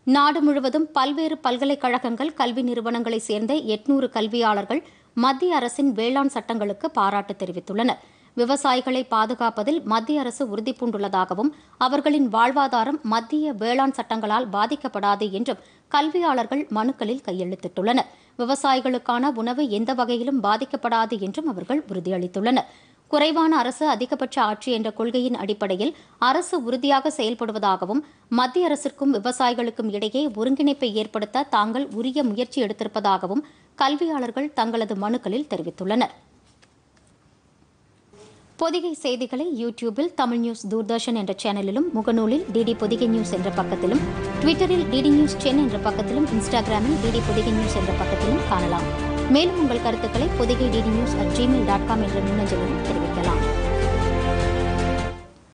நாடு முழுவதும் பல்வேறு பல்கலைக்கழகங்கள் கல்வி நிறுவனங்களைச் சேர்ந்த எட்நூறு கல்வியாளர்கள் மத்திய அரசின் வேளாண் சட்டங்களுக்கு பாராட்டு தெரிவித்துள்ளனர் விவசாயிகளை பாதுகாப்பதில் மத்திய அரசு உறுதிபூண்டுள்ளதாகவும் அவர்களின் வாழ்வாதாரம் மத்திய வேளாண் சட்டங்களால் பாதிக்கப்படாது என்றும் கல்வியாளர்கள் மனுக்களில் கையெழுத்திட்டுள்ளனர் விவசாயிகளுக்கான உணவு எந்த வகையிலும் பாதிக்கப்படாது என்றும் அவர்கள் உறுதியளித்துள்ளனர் குறைவான அரசு அதிகபட்ச ஆட்சி என்ற கொள்கையின் அடிப்படையில் அரசு உறுதியாக செயல்படுவதாகவும் மத்திய அரசிற்கும் விவசாயிகளுக்கும் இடையே ஒருங்கிணைப்பை ஏற்படுத்த தாங்கள் உரிய முயற்சி எடுத்திருப்பதாகவும் கல்வியாளர்கள் தங்களது மனுக்களில் தெரிவித்துள்ளனர் பொதிகை செய்திகளை யூடியூபில் தமிழ் நியூஸ் தூர்தர்ஷன் என்ற சேனலிலும் முகநூலில் டிடி பொதிகை நியூஸ் என்ற பக்கத்திலும் ட்விட்டரில் டிடி நியூஸ் சென் என்ற பக்கத்திலும் இன்ஸ்டாகிராமில் டிடி பொதிகை நியூஸ் என்ற பக்கத்திலும் காணலாம் மேலும் உங்கள் கருத்துக்களை Podhigai DD news at Gmail dot com என்ற மின்னஞ்சலிலும் தெரிவிக்கலாம்